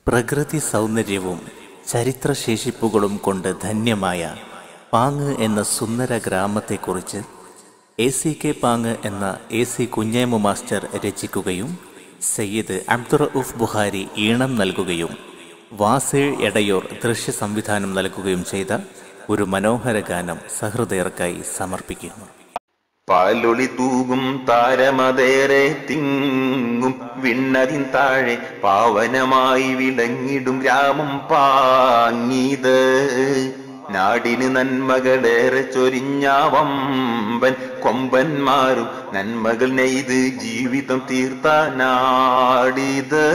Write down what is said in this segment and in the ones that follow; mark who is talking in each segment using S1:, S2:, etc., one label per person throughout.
S1: പ്രകൃതി സൗന്ദര്യവും ചരിത്രശേഷിപ്പുകളും കൊണ്ട് ധന്യമായ പാങ് എന്ന സുന്ദര ഗ്രാമത്തെക്കുറിച്ച് എ സി കെ പാങ് എന്ന എ സി കുഞ്ഞേമു മാസ്റ്റർ രചിക്കുകയും സയ്യിദ് അബ്ദുറഊഫ് ബുഹാരി ഈണം നൽകുകയും വാസേൾ എടയോർ ദൃശ്യ സംവിധാനം നൽകുകയും ചെയ്ത ഒരു മനോഹര ഗാനം സഹൃദയർക്കായി സമർപ്പിക്കുന്നു
S2: പാലൊളി തൂകും താരമതേറെ തിങ്ങും വിണ്ണതിൻ താഴെ പാവനമായി വിളങ്ങിടും ഗ്രാമം പാങ്ങീത് നാടിന് നന്മകളേറെ ചൊരിഞ്ഞാവമ്പൻ കൊമ്പന്മാരും നന്മകൾ നെയ്ത് ജീവിതം തീർത്ത നാടിത്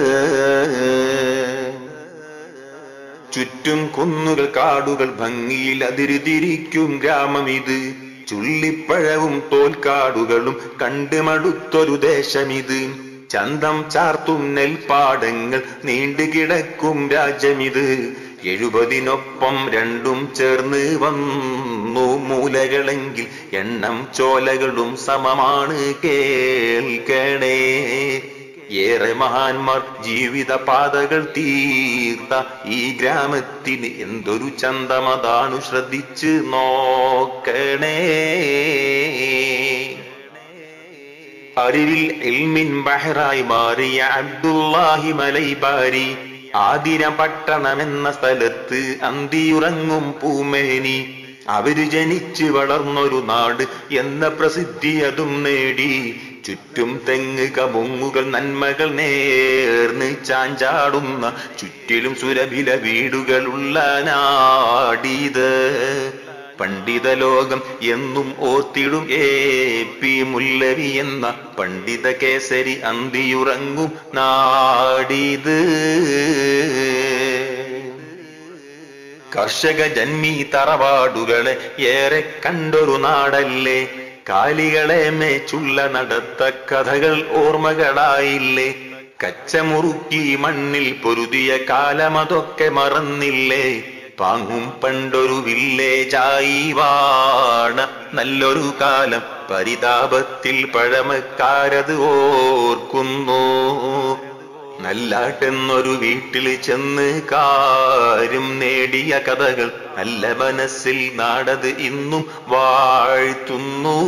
S2: ചുറ്റും കുന്നുകൾ കാടുകൾ ഭംഗിയിൽ അതിരുതിരിക്കും ഗ്രാമം ഇത് ചുള്ളിപ്പഴവും തോൽക്കാടുകളും കണ്ട് മടുത്തൊരു ദേശമിത് ചന്തം ചാർത്തും നെൽപ്പാടങ്ങൾ നീണ്ടുകിടക്കും രാജ്യമിത് എഴുപതിനൊപ്പം രണ്ടും ചേർന്ന് വന്നു മൂലകളെങ്കിൽ എണ്ണം ചോലകളും സമമാണ് കേൾക്കണേ ഏറെ മഹാന്മാർ ജീവിത പാതകൾ തീർത്ത ഈ ഗ്രാമത്തിന് എന്തൊരു ചന്തമതാണു ശ്രദ്ധിച്ച് നോക്കണേ അറിവിൽ എൽമിൻ ബഹറായി മാറിയ അബ്ദുല്ലാഹി മലൈബാരി ആതിര പട്ടണമെന്ന സ്ഥലത്ത് അന്തിയുറങ്ങും പൂമേനി അവര് ജനിച്ച് വളർന്നൊരു നാട് എന്ന പ്രസിദ്ധി അതും നേടി ചുറ്റും തെങ്ങ് കമുങ്ങുകൾ നന്മകൾ നേർന്ന് ചാഞ്ചാടുന്ന ചുറ്റിലും സുരഭില വീടുകളുള്ള നാടിത് പണ്ഡിത ലോകം എന്നും ഓർത്തിടും ഏ പി മുല്ലവി എന്ന പണ്ഡിത കേസരി അന്തിയുറങ്ങും നാടിത് കർഷക ജന്മി തറവാടുകളെ ഏറെ കണ്ടൊരു നാടല്ലേ കാലികളെ മേച്ചുള്ള നടത്ത കഥകൾ ഓർമ്മകളായില്ലേ കച്ചമുറുക്കി മണ്ണിൽ പൊരുതിയ കാലമതൊക്കെ മറന്നില്ലേ പാങ്ങും പണ്ടൊരു വില്ലേജായി വാണ നല്ലൊരു കാലം പരിതാപത്തിൽ പഴമക്കാരത് ഓർക്കുന്നു നല്ലാട്ടെന്നൊരു വീട്ടിൽ ചെന്ന് കാര്യം നേടിയ കഥകൾ നല്ല മനസ്സിൽ നാടത് ഇന്നും വാഴ്ത്തുന്നു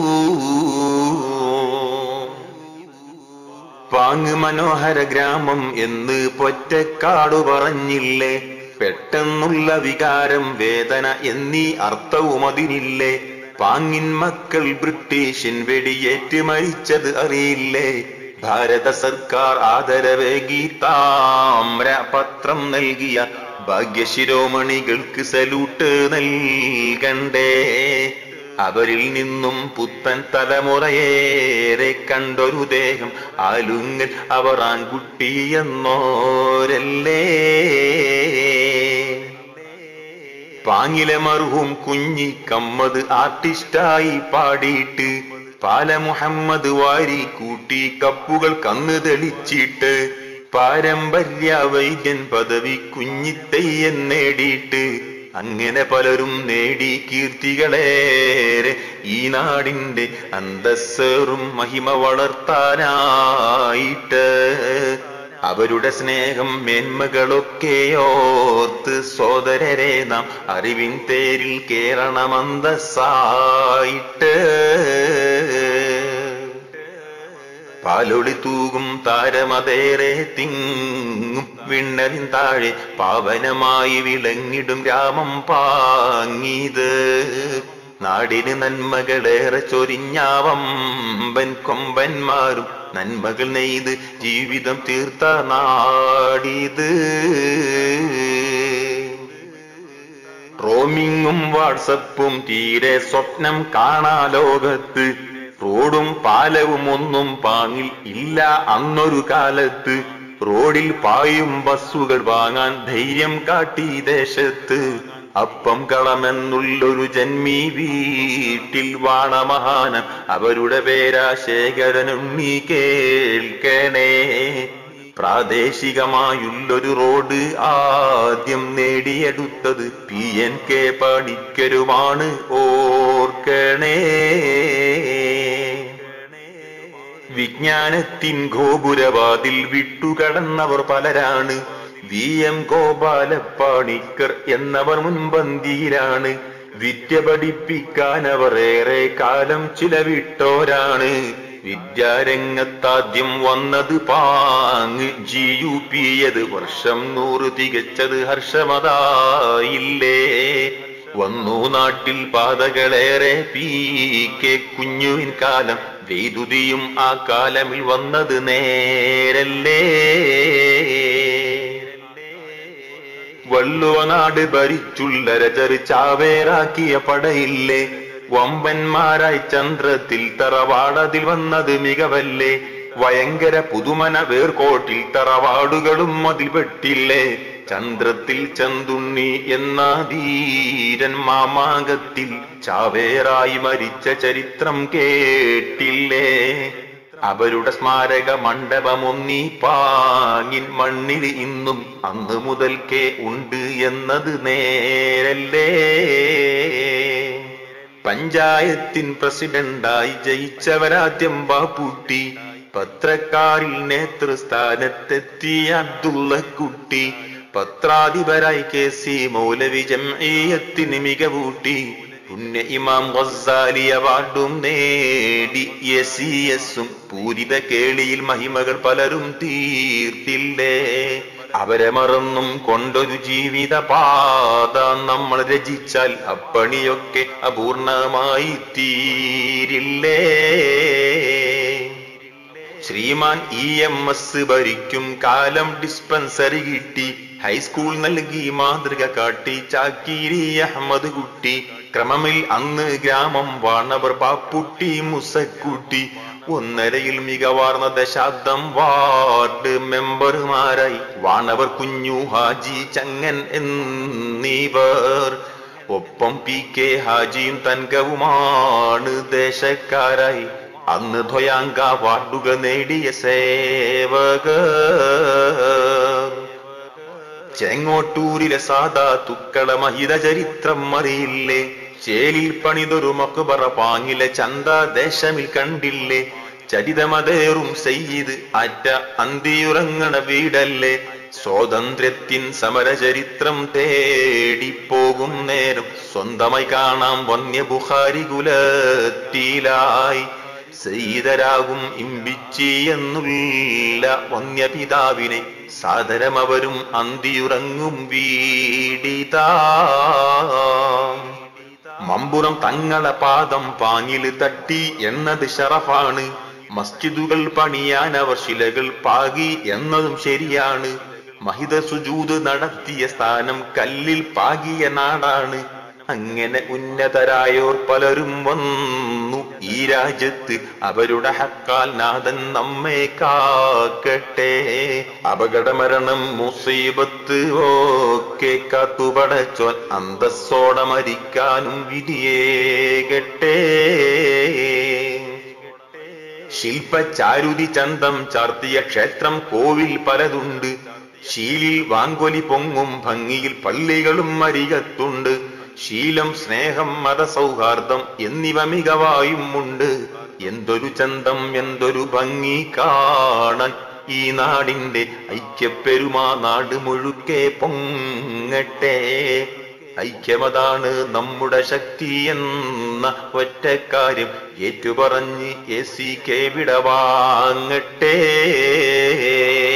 S2: പാങ് മനോഹര ഗ്രാമം എന്ന് പൊറ്റക്കാടു പറഞ്ഞില്ലേ പെട്ടെന്നുള്ള വികാരം വേദന എന്നീ അർത്ഥവും അതിനില്ലേ പാങ്ങിൻ മക്കൾ ബ്രിട്ടീഷിൻ വെടിയേറ്റ് മരിച്ചത് അറിയില്ലേ ഭാരത സർക്കാർ ആദരവേകി താമ്ര പത്രം നൽകിയ ഭാഗ്യശിരോമണികൾക്ക് സല്യൂട്ട് നൽകണ്ടേ അവരിൽ നിന്നും പുത്തൻ തലമുറയേറെ കണ്ടൊരു ദേഹം ആലുങ്ങൽ അവർ ആൺകുട്ടി എന്നോരല്ലേ പാങ്ങിലെ മർഹൂം കുഞ്ഞി കമ്മത് ആർട്ടിസ്റ്റായി പാടിയിട്ട് പാല മുഹമ്മദ് വാരി കൂട്ടി കപ്പുകൾ കന്ന് തെളിച്ചിട്ട് പാരമ്പര്യ വൈദ്യൻ പദവി കുഞ്ഞിത്തയ്യൻ നേടിയിട്ട് അങ്ങനെ പലരും നേടി കീർത്തികളേറെ ഈ നാടിന്റെ അന്തസ്സേറും മഹിമ വളർത്താനായിട്ട് അവരുടെ സ്നേഹം മേന്മകളൊക്കെ ഓർത്ത് സോദരരെ നാം അറിവിൻ തേരിൽ കേറണമന്തസ്സായിട്ട് പാലൊളി തൂകും താരമതേറെ തിങ്ങും വിണ്ണലിൻ താഴെ പാവനമായി വിളങ്ങിടും രാമം പാങ്ങീത് നാടിന് നന്മകളേറെ ചൊരിഞ്ഞാവമ്പൻ കൊമ്പന്മാരും നന്മകൾ നെയ്ത് ജീവിതം തീർത്ത നാടിത് റോമിങ്ങും വാട്സപ്പും തീരെ സ്വപ്നം കാണാ ലോകത്ത് റോഡും പാലവും ഒന്നും പാങ്ങിൽ ഇല്ല അന്നൊരു കാലത്ത് റോഡിൽ പായും ബസ്സുകൾ വാങ്ങാൻ ധൈര്യം കാട്ടി ദേശത്ത് അപ്പം കളമെന്നുള്ളൊരു ജന്മി വീട്ടിൽ വാണമഹാനം അവരുടെ പേരാ ശേഖരനുണ്ണി കേൾക്കണേ പ്രാദേശികമായുള്ളൊരു റോഡ് ആദ്യം നേടിയെടുത്തത് പി എൻ കെ പണിക്കരുമാണ് ഓർക്കണേ വിജ്ഞാനത്തിൻ ഗോപുരവാതിൽ വിട്ടുകടന്നവർ പലരാണ് വി എം ഗോപാലപ്പാണിക്കർ എന്നവർ മുൻപന്തിയിലാണ് വിദ്യ പഠിപ്പിക്കാൻ അവർ ഏറെ കാലം ചിലവിട്ടോരാണ് വിദ്യാരംഗത്താദ്യം വന്നത് പാങ് ജി യു പിയത് വർഷം നൂറ് തികച്ചത് ഹർഷമതായില്ലേ വന്നു നാട്ടിൽ പാതകളേറെ പി കെ കുഞ്ഞുവിൻ കാലം വൈദ്യുതിയും ആ കാലമിൽ വന്നത് നേരല്ലേ വള്ളുവനാട് ഭരിച്ചുള്ള രചർ ചാവേറാക്കിയ പടയില്ലേ വമ്പന്മാരായി ചന്ദ്രത്തിൽ തറവാടതിൽ വന്നത് മികവല്ലേ ഭയങ്കര പുതുമന വേർകോട്ടിൽ തറവാടുകളും അതിൽ പെട്ടില്ലേ ചന്ദ്രത്തിൽ ചന്തുണ്ണി എന്ന ധീരൻ മാമാകത്തിൽ ചാവേറായി മരിച്ച ചരിത്രം കേട്ടില്ലേ അവരുടെ സ്മാരക മണ്ഡപമൊന്നീ പാങ്ങിൻ മണ്ണിൽ ഇന്നും അന്ന് മുതൽക്കേ ഉണ്ട് എന്നത് നേരല്ലേ പഞ്ചായത്തിൻ പ്രസിഡന്റായി ജയിച്ചവരാദ്യം ബാപ്പൂട്ടി പത്രക്കാരിൽ നേതൃസ്ഥാനത്തെത്തിയ അബ്ദുള്ള കുട്ടി പത്രാധിപരായി കെ സി മൗലവി ജംഇയ്യത്തിന് മികവൂട്ടി പുണ്യ ഇമാം ഗസാലി അവാർഡും നേടി എസ് സി എസും പൂരിത കേളിയിൽ മഹിമകൾ പലരും തീർത്തില്ലേ അവരെ മറന്നും കൊണ്ടൊരു ജീവിത പാത നമ്മൾ രചിച്ചാൽ അപ്പണിയൊക്കെ അപൂർണമായി തീരില്ലേ ശ്രീമാൻ ഇ എം എസ് ഭരിക്കും കാലം ഡിസ്പെൻസറി കിട്ടി ഹൈസ്കൂൾ നൽകി മാതൃക കാട്ടി ചാക്കീരി അഹമ്മദ് കുട്ടി ക്രമമിൽ അന്ന് ഗ്രാമം വാണവർ പാപ്പുട്ടി മുസക്കുട്ടി ഒന്നരയിൽ മികവാർന്ന ദശാബ്ദം വാർഡ് മെമ്പർമാരായി വാണവർ കുഞ്ഞു ഹാജി ചങ്ങൻ എന്നീവർ ഒപ്പം പി കെ ഹാജിയും തൻകവുമാണ് ദേശക്കാരായി അന്ന് ധ്വയാങ്ക വാർഡുക നേടിയ സേവകർ ചെങ്ങോട്ടൂരിലെ സാദാ തുക്കള മഹിത ചരിത്രം അറിയില്ലേ ചേലിൽ പണിതൊരു മക്ബറ പാങ്ങിലെ ചന്ത ദേശമിൽ കണ്ടില്ലേ ചരിതമതേറും സെയ്ത് അറ്റ അന്തിയുറങ്ങണ വീടല്ലേ സ്വാതന്ത്ര്യത്തിൻ സമരചരിത്രം തേടിപ്പോകും നേരം സ്വന്തമായി കാണാം വന്യ ബുഹാരി കുലത്തിലായി സീതരാകും ഇമ്പിച്ചി എന്നുള്ള വന്യപിതാവിനെ സാദരമവരും അന്തിയുറങ്ങും വീടിതാ മമ്പുറം തങ്ങളെ പാദം പാങ്ങില് തട്ടി എന്നത് ഷറഫാണ് മസ്ജിദുകൾ പണിയാൻ അവർ ശിലകൾ പാകി എന്നതും ശരിയാണ് മഹിത സുജൂത് നടത്തിയ സ്ഥാനം കല്ലിൽ പാകിയ നാടാണ് അങ്ങനെ ഉന്നതരായോർ പലരും വന്നു ഈ രാജ്യത്ത് അവരുടെ ഹക്കാൽ നാഥൻ നമ്മെ കാക്കട്ടെ അപകടമരണം മുസീബത്ത് ഓക്കെ കാത്തുപടച്ചോൻ അന്തസ്സോടെ മരിക്കാനും വിധിയേകട്ടെ ശില്പചാരുതി ചന്തം ചാർത്തിയ ക്ഷേത്രം കോവിൽ പലതുണ്ട് ശീലിൽ വാങ്കൊലി പൊങ്ങും ഭംഗിയിൽ പള്ളികളും അരികത്തുണ്ട് ശീലം സ്നേഹം മതസൗഹാർദ്ദം എന്നിവ മികവായും ഉണ്ട് എന്തൊരു ചന്തം എന്തൊരു ഭംഗി കാണാൻ ഈ നാടിന്റെ ഐക്യപ്പെരുമാ നാട് മുഴുക്കെ പൊങ്ങട്ടെ ഐക്യമതാണ് നമ്മുടെ ശക്തി എന്ന ഒറ്റ കാര്യം ഏറ്റുപറഞ്ഞ് എ സി കെ വിടവാങ്ങട്ടെ